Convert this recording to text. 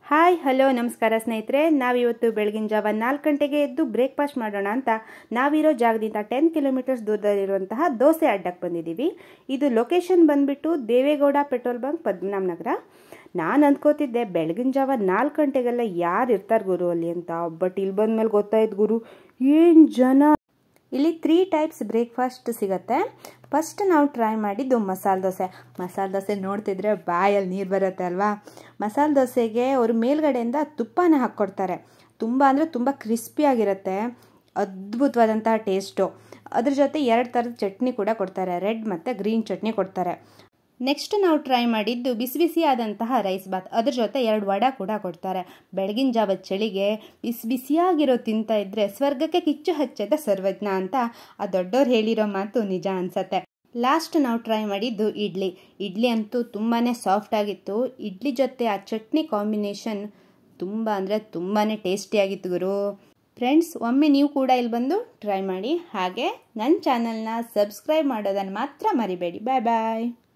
hi hello ನಮಸ್ಕಾರ ಸ್ನೇಹಿತರೆ ನಾವಿವತ್ತು ಬೆಳಗಿನ ಜಾವ ನಾಲ್ಕು ಗಂಟೆಗೆ ಎದ್ದು ಬ್ರೇಕ್ಫಾಸ್ಟ್ ಮಾಡೋಣ ಅಂತ ನಾವಿರೋ ಜಾಗದಿಂದ ಟೆನ್ ಕಿಲೋಮೀಟರ್ಸ್ ದೂರದಲ್ಲಿರುವಂತಹ ದೋಸೆ ಅಡ್ಡಕ್ಕೆ ಬಂದಿದ್ದೀವಿ ಇದು ಲೊಕೇಶನ್ ಬಂದ್ಬಿಟ್ಟು ದೇವೇಗೌಡ ಪೆಟ್ರೋಲ್ ಬಂಕ್ ಪದ್ಮನಾಭ ನಗರ ನಾನು ಅಂದ್ಕೋತಿದ್ದೆ ಬೆಳಗಿನ ಜಾವ ನಾಲ್ಕು ಗಂಟೆಗೆಲ್ಲ ಯಾರು ಇರ್ತಾರೆ ಗುರು ಅಲ್ಲಿ ಅಂತ ಬಟ್ ಇಲ್ಲಿ ಬಂದಮೇಲೆ ಗೊತ್ತಾಯ್ತು ಗುರು ಏನು ಜನ ಇಲ್ಲಿ ತ್ರೀ ಟೈಪ್ಸ್ ಬ್ರೇಕ್ಫಾಸ್ಟ್ ಸಿಗುತ್ತೆ ಫಸ್ಟ್ ನಾವು ಟ್ರೈ ಮಾಡಿದ್ದು ಮಸಾಲೆ ದೋಸೆ ಮಸಾಲೆ ದೋಸೆ ನೋಡ್ತಿದ್ರೆ ಬಾಯಲ್ಲಿ ನೀರು ಬರುತ್ತೆ ಅಲ್ವಾ ಮಸಾಲೆ ದೋಸೆಗೆ ಅವರು ಮೇಲ್ಗಡೆಯಿಂದ ತುಪ್ಪನ ಹಾಕ್ಕೊಡ್ತಾರೆ ತುಂಬ ಅಂದರೆ ತುಂಬ ಕ್ರಿಸ್ಪಿಯಾಗಿರುತ್ತೆ ಅದ್ಭುತವಾದಂತಹ ಟೇಸ್ಟು ಅದ್ರ ಜೊತೆ ಎರಡು ಥರದ ಚಟ್ನಿ ಕೂಡ ಕೊಡ್ತಾರೆ ರೆಡ್ ಮತ್ತು ಗ್ರೀನ್ ಚಟ್ನಿ ಕೊಡ್ತಾರೆ ನೆಕ್ಸ್ಟ್ ನಾವು ಟ್ರೈ ಮಾಡಿದ್ದು ಬಿಸಿ ಬಿಸಿ ಆದಂತಹ ರೈಸ್ ಬಾತ್ ಅದ್ರ ಜೊತೆ ಎರಡು ವಡ ಕೂಡ ಕೊಡ್ತಾರೆ ಬೆಳಗಿನ ಜಾವ ಚಳಿಗೆ ಬಿಸಿ ಬಿಸಿಯಾಗಿರೋ ತಿಂತಾ ಇದ್ರೆ ಸ್ವರ್ಗಕ್ಕೆ ಕಿಚ್ಚು ಹಚ್ಚದ ಸರ್ವಜ್ಞ ಅಂತ ಆ ದೊಡ್ಡವ್ರು ಹೇಳಿರೋ ಮಾತು ನಿಜ ಅನ್ಸತ್ತೆ ಲಾಸ್ಟ್ ನಾವು ಟ್ರೈ ಮಾಡಿದ್ದು ಇಡ್ಲಿ ಇಡ್ಲಿ ಅಂತೂ ತುಂಬಾ ಸಾಫ್ಟ್ ಆಗಿತ್ತು ಇಡ್ಲಿ ಜೊತೆ ಆ ಚಟ್ನಿ ಕಾಂಬಿನೇಷನ್ ತುಂಬ ಅಂದರೆ ತುಂಬಾ ಟೇಸ್ಟಿಯಾಗಿತ್ತು ಗುರು ಫ್ರೆಂಡ್ಸ್ ಒಮ್ಮೆ ನೀವು ಕೂಡ ಇಲ್ಲಿ ಬಂದು ಟ್ರೈ ಮಾಡಿ ಹಾಗೆ ನನ್ನ ಚಾನಲ್ನ ಸಬ್ಸ್ಕ್ರೈಬ್ ಮಾಡೋದನ್ನು ಮಾತ್ರ ಮರಿಬೇಡಿ ಬಾಯ್ ಬಾಯ್